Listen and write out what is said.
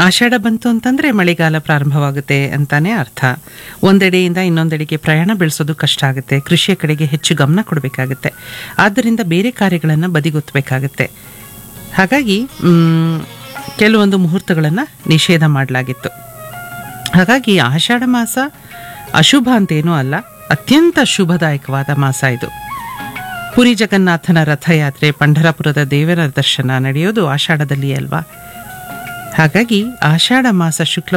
ಆಷಾಢ ಬಂತು ಅಂತಂದ್ರೆ ಮಳೆಗಾಲ ಪ್ರಾರಂಭವಾಗುತ್ತೆ ಅಂತಾನೆ ಅರ್ಥ ಒಂದೆಡೆಯಿಂದ ಇನ್ನೊಂದೆಡೆಗೆ ಪ್ರಯಾಣ ಬೆಳೆಸೋದು ಕಷ್ಟ ಆಗುತ್ತೆ ಕೃಷಿಯ ಕಡೆಗೆ ಹೆಚ್ಚು ಗಮನ ಕೊಡಬೇಕಾಗುತ್ತೆ ಆದ್ದರಿಂದ ಬೇರೆ ಕಾರ್ಯಗಳನ್ನು ಬದಿಗೊತ್ತಬೇಕಾಗುತ್ತೆ ಹಾಗಾಗಿ ಮ್, ಕೆಲವೊಂದು ಮುಹೂರ್ತಗಳನ್ನು ನಿಷೇಧ ಮಾಡಲಾಗಿತ್ತು ಹಾಗಾಗಿ ಆಷಾಢ ಮಾಸ ಅಶುಭ ಅಂತೇನೂ ಅಲ್ಲ ಅತ್ಯಂತ ಶುಭದಾಯಕವಾದ ಮಾಸ ಇದು ಪುರಿ ಜಗನ್ನಾಥನ ರಥಯಾತ್ರೆ ಪಂಢರಪುರದ ದೇವರ ದರ್ಶನ ನಡೆಯೋದು ಆಷಾಢದಲ್ಲಿ ಅಲ್ವಾ ಹಾಗಾಗಿ ಆಷಾಢ ಮಾಸ ಶುಕ್ಲ